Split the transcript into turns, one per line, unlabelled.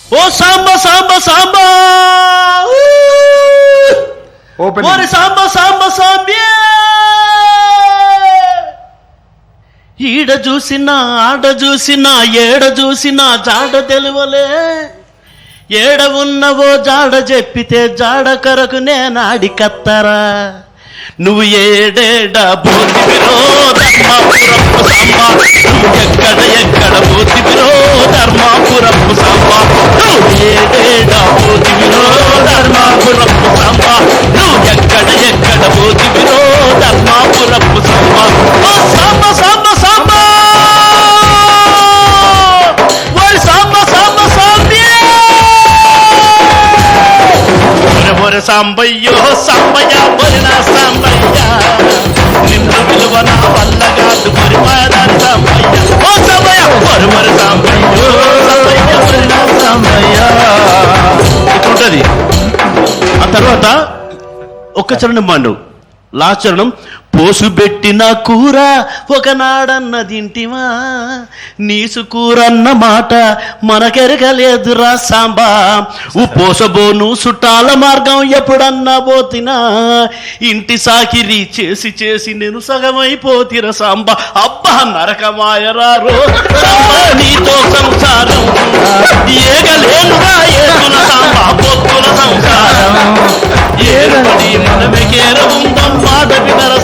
ఓ సాంబ సాంబ సాంబ
open
ఓరి సాంబ సాంబ సాంబే ఈడ చూసినా ఆడ చూసినా ఏడ చూసినా జాడ తెలువలే ఏడ ఉన్నవో జాడ చెప్పితే జాడ కరకు నేనాడి కత్తరా నువ్వు ఏడేడ పోతివిరో ధర్మాపురపు సాంబ నువ్వు ఎక్కడ ఎక్కడ పోతివిరో ధర్మాపురపు సాంబ నువ్వు ఏడేడ పోతివిరో ధర్మాపురపు సాంబ నువ్వు ఎక్కడ ఎక్కడ పోతివిరో ధర్మాపురపు సాంబ ఓ సాంబ సాంబ సాంబ ఓయ్ సాంబ సాంబ సాంబే ఒరే ఒరే సాంబయ్యో సాంబయ్య ఒరి నా సాంబయ్య నిన్ను విలువ నా వల్ల కాదు మరి మాదారి సాంబయ్య ఓ సాంబయ్య ఒరి ఒరి సాంబయ్యో సాంబయ్య ఒరి నా సాంబయ్య ఇట్లుంటది ఆ తర్వాత ఒక్క చరణం పాండు లాస్ట్ చరణం పోసు పెట్టిన కూర ఒకనాడన్నదింటివా నీసు కూర అన్న మాట మనకెరగలేదురా సాంబా ఉపోసబోను చుట్టాల మార్గం ఎప్పుడన్నా పోతినా ఇంటి సాకిరి చేసి చేసి నేను సగమైపోతిర సాంబా అబ్బా నరకమాయరారో సాంబా నీతో సంసారం ఏగలేనుగా ఏతుల సాంబా పొత్తుల సంసారం ఏరుపడి మనమే కేర ఉందాం మాట వినర